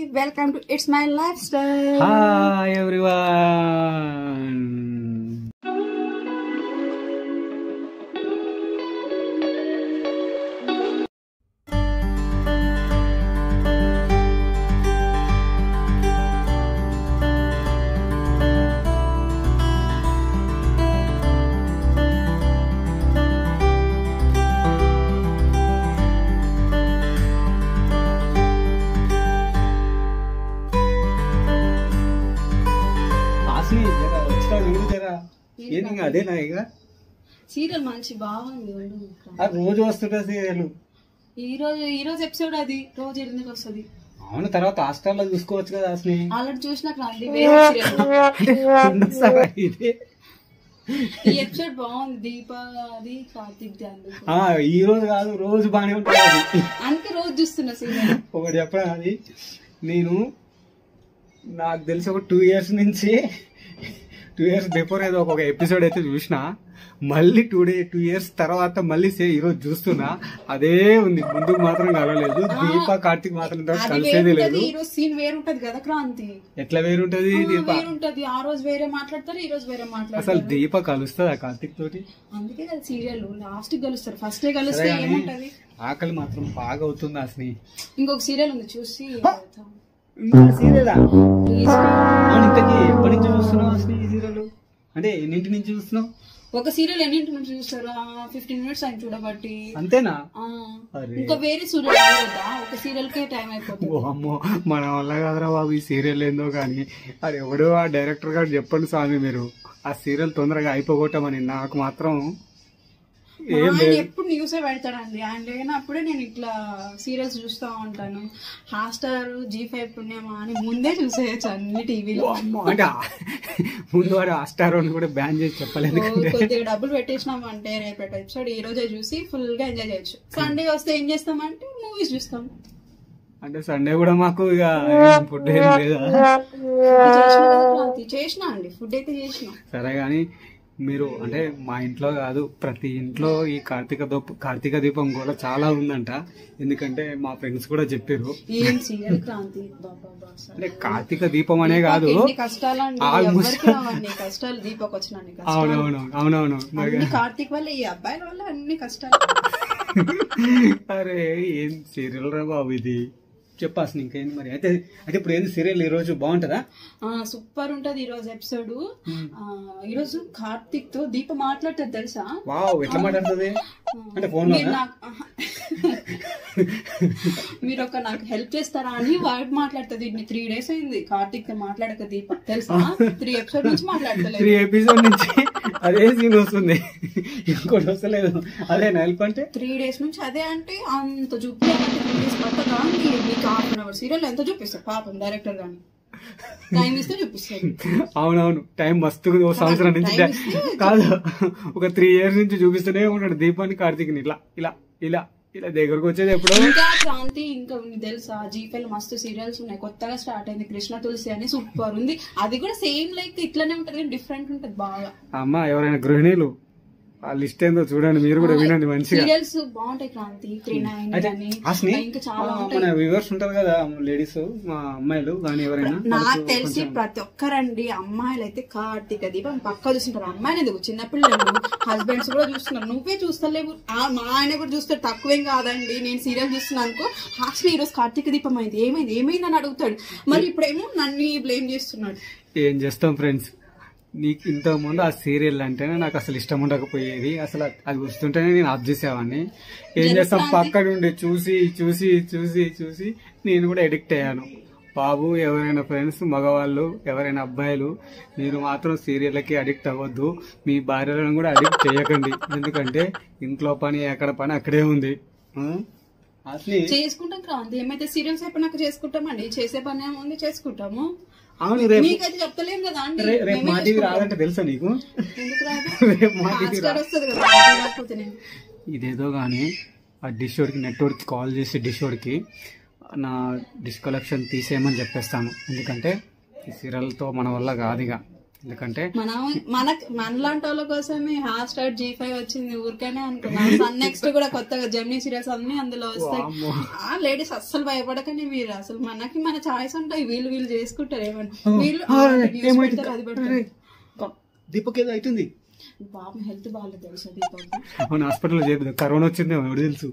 Welcome to it's my lifestyle hi everyone ఆసి జరా వచ్చినా వీడు జరా ఏంటి ఇంకా అదేనా ఇక సీరియల్ మంచి బాగుంది ఉండు. ఆ రోజు వస్తుంటా సీరియల్ ఈ రోజు ఈ రోజు ఎపిసోడ్ అది రోజు ఎనిమిదికి వస్తుంది అవును తర్వాత హాస్టల్లో చూసుకోవచ్చు కదా అసలు ఆల్రెడీ చూసిన క్రాంతి వేరే సీరియల్ ఇది ఈ ఎపిసోడ్ బాగుంది దీప అది కార్తిక్ ది అందుకు ఆ, ఈ రోజు కాదు రోజు బాగానే ఉంటుంది అది అందుకే రోజు చూస్తున్నా సీరియల్ ఒకటి చెప్పరా అది నేను నాకు తెలిసి ఒక టూ ఇయర్స్ నుంచి టూ ఇయర్స్ బిఫోర్ ఏదో ఒక ఎపిసోడ్ అయితే చూసిన మళ్ళీ టూ డే టూ ఇయర్స్ తర్వాత మళ్ళీ సే ఈరోజు చూస్తున్నా అదే ఉంది ముందుకు మాత్రం కలవలేదు దీప కార్తిక్ మాత్రం ఇంతవరకు అది కలిసేది లేదు వేరుంటది ఈ రోజు సీన్ వేరుంటది కదా క్రాంతి ఎట్లా వేరుంటది దీప వేరుంటది ఆ రోజు వేరే మాట్లాడతారు ఈ రోజు వేరే అసలు మాట్లాడతారు దీప కలుస్తుందా కార్తిక్ తోటి అందుకే కదా సీరియల్ లాస్ట్ కలుస్తారు ఫస్ట్ డే కలిస్తే సరే కానీ ఏముంటది ఆకలి మాత్రం బాగా అవుతుంది అసలు ఇంకొక సీరియల్ ఉంది చూసి సీరియలా ప్లీజ్ అవును ఇంతకీ ఎప్పటి నుంచి చూస్తున్నావు అసలు ఈ సీరియల్ అంటే ఎన్నింటి నుంచి చూస్తున్నావు ఒక సీరియల్ ఎన్నింటి నుంచి చూస్తారు ఫిఫ్టీన్ మినిట్స్ ఆయన చూడబట్టి అంతేనా ఆ, అరే. ఇంకా వేరే సీరియల్ కదా ఒక సీరియల్ కే టైం అయిపోతుంది ఓ అమ్మో మన వల్ల కాదురా బాబు ఈ సీరియల్ ఏందో కానీ అది ఎవడో ఆ డైరెక్టర్ గారు చెప్పండి స్వామి మీరు ఆ సీరియల్ తొందరగా అయిపోగొట్టమని నాకు మాత్రం ఏం ఆయన లేదు ఎప్పుడు న్యూస్ పెడతాడండి ఆయన లేనప్పుడే నేను ఇట్లా సీరియల్స్ చూస్తా ఉంటాను హాట్స్టార్ జీ ఫైవ్ పుణ్యమా అని ముందే చూసేయచ్చు అన్ని టీవీలో ఓ అమ్మో అంటే ఆ- ముందు వాడు ఆ స్టార్ అని కూడా బ్యాన్ చేసి చెప్పలేదు కొద్దిగా డబ్బులు పెట్టేసినాం అంటే రేపటి ఎపిసోడ్ ఈ రోజే చూసి ఫుల్ గా ఎంజాయ్ చేయొచ్చు సండే వస్తే ఏం చేస్తామంటే మూవీస్ చూస్తాం అంటే సండే కూడా మాకు ఇక ఫుడ్ ఏం లేదా చేసిన కదా క్రాంతి చేసిన అండి ఫుడ్ అయితే చేసిన సరే కానీ మీరు అంటే మా ఇంట్లో కాదు ప్రతి ఇంట్లో ఈ కార్తీక దీపం కార్తీక దీపం కూడా చాలా ఉందంట ఎందుకంటే మా ఫ్రెండ్స్ కూడా చెప్పారు ఏం సీరియల్ క్రాంతి బాబా బా అసలు. అంటే కార్తీక దీపం అనే కాదు ఎన్ని కష్టాలు అండి Almost- ఎవరికి రావండి కష్టాలు దీపక్ వచ్చిన అన్ని కష్టాలు అవునవును అవునవును మరి అన్ని కార్తీక్ వల్ల ఈ అబ్బాయిల వల్ల అన్ని కష్టాలు అరే ఏం సీరియల్ రా బాబు ఇది చెప్పాల్సిన ఇంకేంది మరి అయితే అయితే ఇప్పుడు ఏంది సీరియల్ ఈ రోజు బాగుంటుందా ఆ సూపర్ ఉంటది ఈ రోజు ఎపిసోడ్ ఈ రోజు కార్తీక్ తో దీప మాట్లాడుతుంది తెలుసా వావ్ ఎట్లా మాట్లాడుతుంది అంటే ఫోన్ మీరు నాకు ఆహా. మీరు ఒక నాకు హెల్ప్ చేస్తారా అని వర్డ్ మాట్లాడుతుంది త్రీ డేస్ అయింది కార్తీక్ తో మాట్లాడక దీప తెలుసా త్రీ ఎపిసోడ్ నుంచి మాట్లాడతలేదు త్రీ ఎపిసోడ్ నుంచి అదే సీన్ వస్తుంది ఇంకోటి వస్తలేదు అదే హెల్ప్ అంటే త్రీ డేస్ నుంచి అదే అంటే అంత చూపించాలంటే త్రీ డేస్ పట్టదా మీకు హాఫ్ అన్ అవర్ సీరియల్ ఎంత చూపిస్తారు పాపం డైరెక్టర్ గాని టైం ఇస్తే చూపిస్తారు అవునవును టైం మస్తు ఓ సంవత్సరం నుంచి Time ఇస్తే కాదు ఒక త్రీ ఇయర్స్ నుంచి చూపిస్తూనే ఉన్నాడు దీపాన్ని కార్తీక్ని ఇలా ఇలా ఇలా ఇలా దగ్గరకు వచ్చేది ఎప్పుడో ఇంకా క్రాంతి ఇంకా ఉంది తెలుసా జీపీఎల్ మస్తు సీరియల్స్ ఉన్నాయి కొత్తగా స్టార్ట్ అయింది కృష్ణ తులసి అని సూపర్ ఉంది అది కూడా సేమ్ లైక్ ఇట్లానే ఉంటది కానీ డిఫరెంట్ ఉంటది బాగా అమ్మ ఎవరైనా గృహిణీలు ఆ లిస్ట్ ఏందో చూడండి మీరు కూడా వినండి మంచిగా సీరియల్స్ బాగుంటాయి క్రాంతి త్రీ నైన్ అయితే అని అసలు ఇంకా చాలా ఆ, ఉంటాయి మన వ్యూవర్స్ ఉంటారు కదా లేడీస్ మా అమ్మాయిలు కానీ ఎవరైనా నాకు తెలిసి ప్రతి ఒక్కరండి అమ్మాయిలు అయితే కార్తీక దీపం పక్క చూస్తుంటారు అమ్మాయిలు ఎందుకు చిన్నపిల్లలు హస్బెండ్స్ కూడా చూస్తున్నారు నువ్వే చూస్తలేవు ఆ, మా ఆయన కూడా చూస్తాడు తక్కువేం కాదండి నేను సీరియల్ చూస్తున్నాను అనుకో హాస్టల్ ఈ రోజు కార్తీక దీపం అయింది ఏమైంది ఏమైంది అని అడుగుతాడు మరి ఇప్పుడేమో నన్ను బ్లేమ్ చేస్తున్నాడు ఏం చేస్తాం ఫ్రెండ్స్ నీకు ఇంతకు ముందు ఆ సీరియల్ అంటేనే నాకు అసలు ఇష్టం ఉండకపోయేది అసలు అది వస్తుంటేనే నేను ఆఫ్ చేసేవాడిని ఏం చేస్తాం పక్క నుండి చూసి చూసి చూసి చూసి నేను కూడా ఎడిక్ట్ అయ్యాను బాబు ఎవరైనా ఫ్రెండ్స్ మగవాళ్ళు ఎవరైనా అబ్బాయిలు మీరు మాత్రం సీరియళ్ళకి అడిక్ట్ అవ్వద్దు మీ భార్యలను కూడా అడిక్ట్ చేయకండి ఎందుకంటే ఇంట్లో పని ఎక్కడ పని అక్కడే ఉంది ఆ? అసలు చేసుకుంటాం క్రాంతి ఏమైతే సీరియల్స్ అయిపోయినాక చేసుకుంటామండి చేసే పని ఏముంది చేసుకుంటాము అవును రేపు మీకైతే చెప్తలేం కదా అండి రే- రేపు మేమే మా టీవీ చేసుకుంటాం. రాదంటే తెలుసా నీకు ఎందుకు రాదు రేపు మా టీవీ హాట్స్టార్ వస్తుంది కదా రాకపోతే నేను ఇదేదో కానీ ఆ డిష్ వాడికి నెట్వర్క్ కాల్ చేసి డిష్ వాడికి నా డిష్ కలెక్షన్ తీసేయమని చెప్పేస్తాను ఎందుకంటే ఈ సీరియల్తో మన వల్ల కాదు ఇక ఎందుకంటే మనం మన మనలాంటి వాళ్ళ కోసమే హాట్ స్టార్ జీ ఫైవ్ వచ్చింది ఊరికనే అనుకున్నాం సన్ నెక్స్ట్ కూడా కొత్తగా జెమినీ సీరియల్స్ అన్ని అందులో వస్తాయి వామ్మో. ఆ లేడీస్ అస్సలు భయపడకండి మీరు అసలు మనకి మన చాయిస్ ఉంటాయి వీళ్ళు వీళ్ళు చేసుకుంటారు ఏమన్నా వీళ్ళు ఆ, ఆ, news ఏమైంది? పెడతారు, అది పెడతారు దీపక్ ఏదో అవుతుంది పాపం హెల్త్ బాగాలేదు తెలుసా దీపక్ అవును హాస్పిటల్లో చేరుతుంది కరోనా వచ్చింది ఎవరు తెలుసు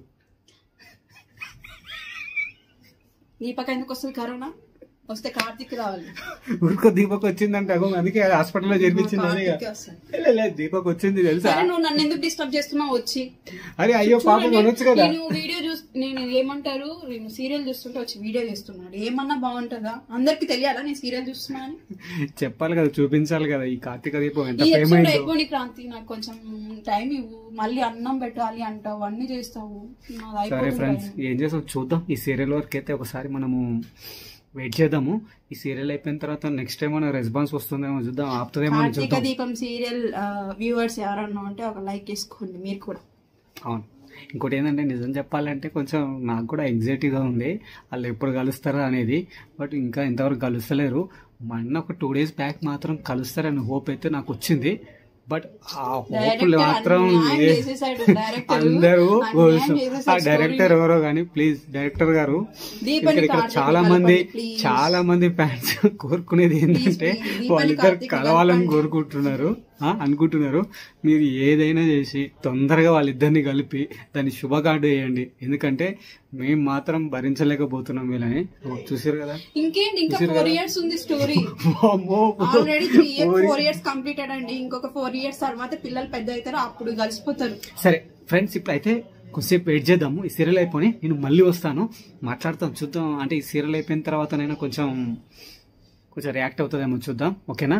దీపక్ ఎందుకు వస్తుంది కరోనా వస్తే కార్తీక్ రావాలి ఊరికో దీపక్ వచ్చిందంటే అగో అందుకే హాస్పిటల్లో చేర్పించింది అదే కార్తీక్ వస్తాడు లే, లే, దీపక్ వచ్చింది తెలుసా సరే నువ్వు నన్ను ఎందుకు డిస్టర్బ్ చేస్తున్నావు వచ్చి అరే అయ్యో పాపం చూడండి, అనొచ్చు కదా నేను వీడియో చూస్ నేను ఏమంటారు నేను సీరియల్ చూస్తుంటే వచ్చి వీడియో చేస్తున్నాడు ఏమన్నా బాగుంటుందా అందరికి తెలియాలా నేను సీరియల్ చూస్తున్నా అని చెప్పాలి కదా చూపించాలి కదా ఈ కార్తీక దీపం ఎంత ఈ ఫేమ్ ఎపిసోడ్ అయిందో అయిపోయి క్రాంతి నాకు కొంచెం టైం ఇవ్వు మళ్ళీ అన్నం పెట్టాలి అంటావు అన్ని చేస్తావు నాది సరే అయిపోతుంది ఫ్రెండ్స్ టైం. ఏం చేస్తాం చూద్దాం ఈ సీరియల్ వరకు అయితే ఒకసారి మనము వెయిట్ చేద్దాము ఈ సీరియల్ అయిపోయిన తర్వాత నెక్స్ట్ టైం మన రెస్పాన్స్ వస్తుందేమో చూద్దాం ఆపుతుందేమో అని కార్తీక చూద్దాం దీపం సీరియల్ వ్యూవర్స్ ఎవరన్నా ఉంటే ఒక లైక్ వేసుకోండి మీరు కూడా అవును ఇంకోటి ఏంటంటే నిజం చెప్పాలంటే కొంచెం నాకు కూడా గా ఉంది వాళ్ళు ఎప్పుడు కలుస్తారా అనేది బట్ ఇంకా ఇంతవరకు కలుస్తలేరు మొన్న ఒక టూ డేస్ బ్యాక్ మాత్రం కలుస్తారని హోప్ అయితే నాకు వచ్చింది బట్ ఆ హోప్ డైరెక్టర్ మాత్రం అన్యాయం లే- చేసేసాడు డైరెక్టర్ అందరూ అన్యాయం ఆ చేసేసాడు డైరెక్టర్ ఎవరో కానీ ప్లీజ్ డైరెక్టర్ గారు దీపావళి ఇక్కడ ఇక్కడ కార్తీక్ చాలా కలపండి, మంది please. చాలా మంది ఫ్యాన్స్ కోరుకునేది ఏంటంటే please, దీపావళి వాళ్ళిద్దరు కార్తీక్ కలవాలని కలపండి. కోరుకుంటున్నారు ఆ, అనుకుంటున్నారు మీరు ఏదైనా చేసి తొందరగా వాళ్ళిద్దరిని కలిపి దాన్ని శుభకార్డు వేయండి ఎందుకంటే మేము మాత్రం భరించలేకపోతున్నాం వీళ్ళని ఓ, చూసారు కదా ఇంకేంటి ఇంకా చూసారు ఫోర్ కదా? ఇయర్స్ ఉంది స్టోరీ అమ్మో. ఆల్రెడీ త్రీ ఇయర్స్ ఓరి. ఫోర్ ఇయర్స్ కంప్లీటెడ్ అండి ఇంకొక ఫోర్ ఇయర్స్ తర్వాత పిల్లలు పెద్ద అవుతారు అప్పుడు కలిసిపోతారు సరే ఫ్రెండ్స్ ఇప్పుడు అయితే కొద్దిసేపు వెయిట్ చేద్దాము ఈ సీరియల్ అయిపోయి నేను మళ్ళీ వస్తాను మాట్లాడతాం చూద్దాం అంటే ఈ సీరియల్ అయిపోయిన తర్వాత నేను కొంచెం కొంచెం రియాక్ట్ అవుతుందేమో చూద్దాం ఓకేనా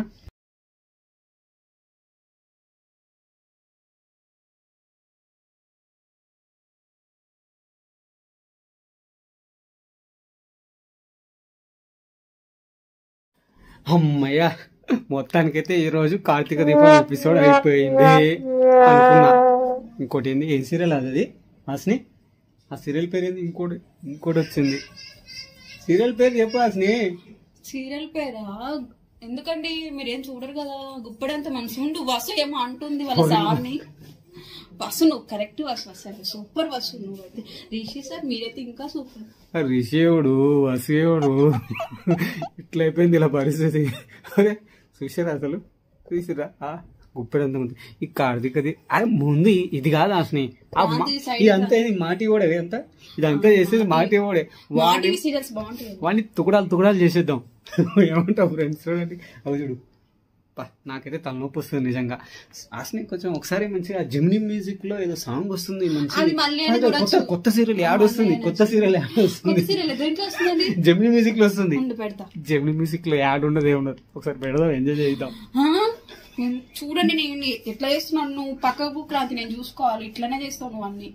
అమ్మయ్య మొత్తానికైతే ఈ రోజు కార్తీక దీపం ఎపిసోడ్ అయిపోయింది అనుకున్నా ఇంకోటి ఏంది ఏ సీరియల్ అది అది హాస్ని ఆ సీరియల్ పేరు ఏంది ఇంకోటి ఇంకోటి వచ్చింది సీరియల్ పేరు చెప్పు హాస్ని సీరియల్ పేరా ఎందుకండి మీరేం చూడరు కదా గుప్పడంత మనసు ఉండు వసు ఏమో అంటుంది వాళ్ళ సార్ని వసు నువ్వు కరెక్ట్ వసు అసలు సూపర్ వసు నువ్వు అయితే రిషి సార్ మీరైతే ఇంకా సూపర్ రిషివుడు వసీవుడు ఇట్లా అయిపోయింది ఇలా పరిస్థితి అరే చూసారా అసలు చూసిరా ఆ గుప్పెడంత ఉంది ఈ కార్తీకది అరే ముందు ఈ- ఇది కాదు అసలు మాది side ఇదంతా ఇది మాటి కూడా ఇదంతా ఇదంతా చేసేది మాటి కూడా వాడి టీవీ సీరియల్స్ బాగుంటాయి వాడిని తుకడాలు తుకడాలు చేసేద్దాం ఏమంటావు ఫ్రెండ్స్ చూడండి అవి చూడు పా, నాకైతే తలనొప్పి వస్తుంది నిజంగా అసలు కొంచెం ఒకసారి మంచిగా జిమ్ని మ్యూజిక్ లో ఏదో సాంగ్ వస్తుంది మంచి అది మళ్ళీ అని అదే కొత్త చూడొచ్చు. కొత్త సీరియల్ యాడ్ వస్తుంది కొత్త సీరియల్ యాడ్ కొత్త వస్తుంది సీరియల్ దేంట్లో వస్తుందండి జెమిని మ్యూజిక్ లో వస్తుంది ఉండు పెడతా జెమిని మ్యూజిక్ లో యాడ్ ఉండదు ఏముండదు ఒకసారి పెడదాం ఎంజాయ్ చేద్దాం ఆ? నేను చూడండి నేను ఎట్లా చేస్తున్నాను నువ్వు పక్కకు క్రాంతి నేను చూసుకోవాలి ఇట్లనే చేస్తావు నువ్వు అన్ని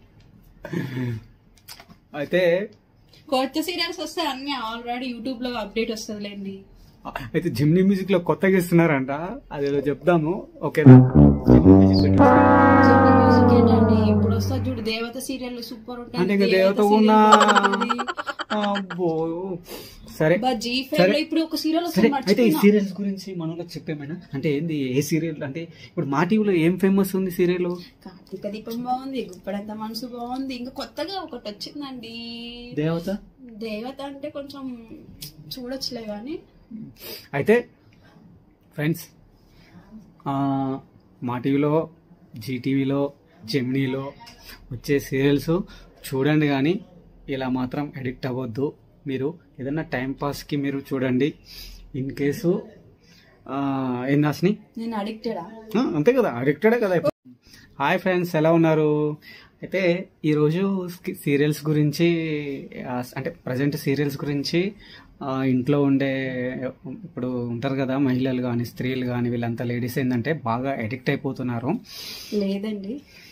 అయితే కొత్త సీరియల్స్ వస్తే అన్ని ఆల్రెడీ యూట్యూబ్ లో అప్డేట్ వస్తుందిలేండి అయితే జిమ్ని మ్యూజిక్ లో కొత్తగా ఇస్తున్నారంట అదేదో చెప్దాము ఓకేనా జిమ్ని మ్యూజిక్ పెట్టేసి. చెప్పు music ఏంటండి ఇప్పుడు వస్తా చూడు దేవత సీరియల్ సూపర్ అంటే ఇంకా దేవత ఉన్నా అబ్బో సరే జీ సరే. ఫైవ్ లో ఇప్పుడు ఒక సీరియల్ సరే వస్తుంది అయితే ఈ మర్చిపోయినా. సీరియల్స్ గురించి మనలో చెప్పేమైనా అంటే ఏంది ఏ సీరియల్ అంటే ఇప్పుడు మా టీవీలో ఏం ఫేమస్ ఉంది సీరియల్ కార్తీక దీపం బాగుంది గుప్పడంత మనసు బాగుంది ఇంకా కొత్తగా ఒకటి వచ్చిందండి దేవత దేవత అంటే కొంచెం చూడొచ్చులే గానీ అయితే ఫ్రెండ్స్ మా టీవీలో జీటీవీలో జెమినీలో వచ్చే సీరియల్స్ చూడండి కానీ ఇలా మాత్రం అడిక్ట్ అవ్వద్దు మీరు ఏదన్నా టైం పాస్కి మీరు చూడండి ఇన్ కేసు ఏం రాసినాయి నేను అడిక్టెడా ఆ, అంతే కదా అడిక్టెడే కదా ఇప్పుడు. హాయ్ ఫ్రెండ్స్ ఎలా ఉన్నారు అయితే ఈరోజు సీరియల్స్ గురించి ఆ, అంటే ప్రజెంట్ సీరియల్స్ గురించి ఆ, ఇంట్లో ఉండే ఇప్పుడు ఉంటారు కదా మహిళలు కానీ స్త్రీలు కానీ వీళ్ళంతా లేడీస్ ఏంటంటే బాగా అడిక్ట్ అయిపోతున్నారు లేదండి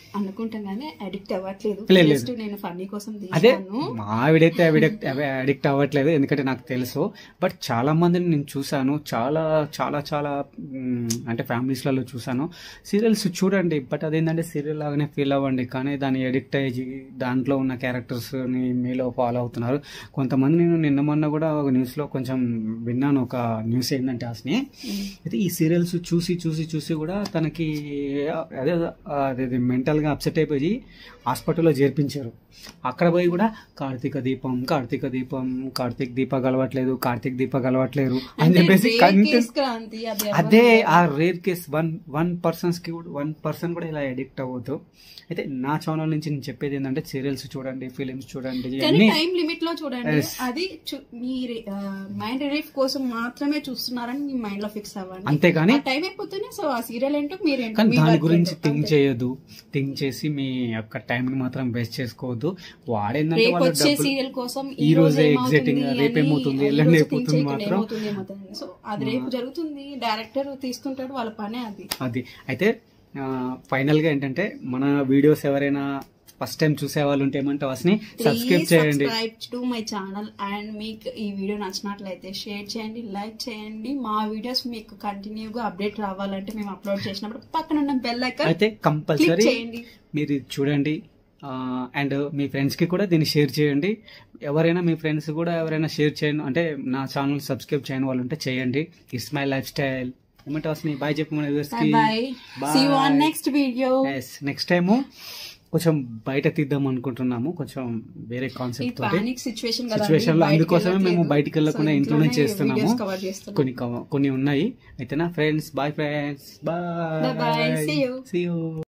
అనుకుంటాం కానీ అడిక్ట్ అవ్వట్లేదు లేదు, లేదు. జస్ట్ నేను ఫన్నీ కోసం అదే తీసాను మా ఆవిడైతే అడిక్ట్ అడిక్ట్ అవ్వట్లేదు ఎందుకంటే నాకు తెలుసు బట్ చాలా మందిని నేను చూశాను చాలా చాలా చాలా మ్, అంటే ఫ్యామిలీస్లలో చూశాను సీరియల్స్ చూడండి బట్ అదేంటంటే సీరియల్ లాగానే ఫీల్ అవ్వండి కానీ దాన్ని ఎడిక్ట్ అయ్యి దాంట్లో ఉన్న క్యారెక్టర్స్ని మీలో ఫాలో అవుతున్నారు కొంతమంది నేను నిన్న మొన్న కూడా ఒక న్యూస్లో కొంచెం విన్నాను ఒక న్యూస్ ఏంటంటే అసలు అయితే ఈ సీరియల్స్ చూసి చూసి చూసి కూడా తనకి అదే అదే మెంటల్గా అప్సెట్ అయిపోయి హాస్పిటల్లో చేర్పించారు అక్కడ పోయి కూడా కార్తీక దీపం కార్తీక దీపం కార్తీక్ దీప కలవట్లేదు కార్తీక్ దీప కలవట్లేరు అని అంటే చెప్పేసి rare కంటి- case క్రాంతి అది అదే ఎవరు- ఆ rare case one one persons కి వన్ పర్సన్ కూడా ఇలా ఎడిక్ట్ అవ్వద్దు అయితే నా ఛానల్ నుంచి నేను చెప్పేది ఏంటంటే సీరియల్స్ చూడండి ఫిలిమ్స్ చూడండి కానీ అన్ని టైం లిమిట్ లో చూడండి Yes. అది చు- మీ మైండ్ రిలీఫ్ కోసం మాత్రమే చూస్తున్నారని మీ మైండ్ లో ఫిక్స్ అవ్వండి అంతేగాని టైం అయిపోతేనే సో ఆ సీరియల్ ఏంటో మీరేంటో కానీ మీ దాని work గురించి ఏంటో. థింక్ అంతే. చేయొద్దు థింక్ చేసి మీ యొక్క టైం ని మాత్రం వేస్ట్ చేసుకోవద్దు వాడేందంటే రేపు వాళ్ళ వచ్చే డబ్బులు సీరియల్ కోసం ఈ రోజే ఏమవుతుంది ఎగ్జైటింగ్ అని రేపు ఏమవుతుంది ఈ ఎల్లుండి రోజు అయిపోతుంది think చేయకుండా మాత్రం ఏమవుతుంది, ఏమవుతుంది. సో అది రేపు జరుగుతుంది డైరెక్టర్ తీస్తుంటాడు వాళ్ళ పనే అది అది అయితే ఫైనల్ గా ఏంటంటే మన వీడియోస్ ఎవరైనా ఫస్ట్ టైం చూసే వాళ్ళు ఉంటే ఏమంటావు అసలు సబ్స్క్రైబ్ చేయండి subscribe to my channel and మీకు ఈ వీడియో నచ్చినట్లయితే షేర్ చేయండి లైక్ చేయండి మా వీడియోస్ మీకు కంటిన్యూగా అప్డేట్ రావాలంటే మేము అప్లోడ్ చేసినప్పుడు పక్కన ఉన్న బెల్ ఐకాన్ అయితే కంపల్సరీ క్లిక్ చేయండి మీరు ఇది చూడండి అండ్ మీ ఫ్రెండ్స్కి కూడా దీన్ని షేర్ చేయండి ఎవరైనా మీ ఫ్రెండ్స్ కూడా ఎవరైనా షేర్ చేయండి అంటే నా ఛానల్ సబ్స్క్రైబ్ చేయని వాళ్ళు ఉంటే చేయండి ఇట్స్ మై లైఫ్ స్టైల్ ఏమంటావు అసలు బాయ్ చెప్పు మన bye bye see you on next video next time కొంచెం బయట తీద్దాం అనుకుంటున్నాము కొంచెం వేరే ఈ కాన్సెప్ట్ తోటి పానిక్ సిచ్యువేషన్ కదా సిచ్యువేషన్ లో అందుకోసమే మేము బయటికి వెళ్ళకుండా ఇంట్లోనే చేస్తున్నాము కవర్ చేస్తున్నాం కొన్ని కవ- కొన్ని ఉన్నాయి అయితేనా friends bye friends Bye bye. Bye See you. See you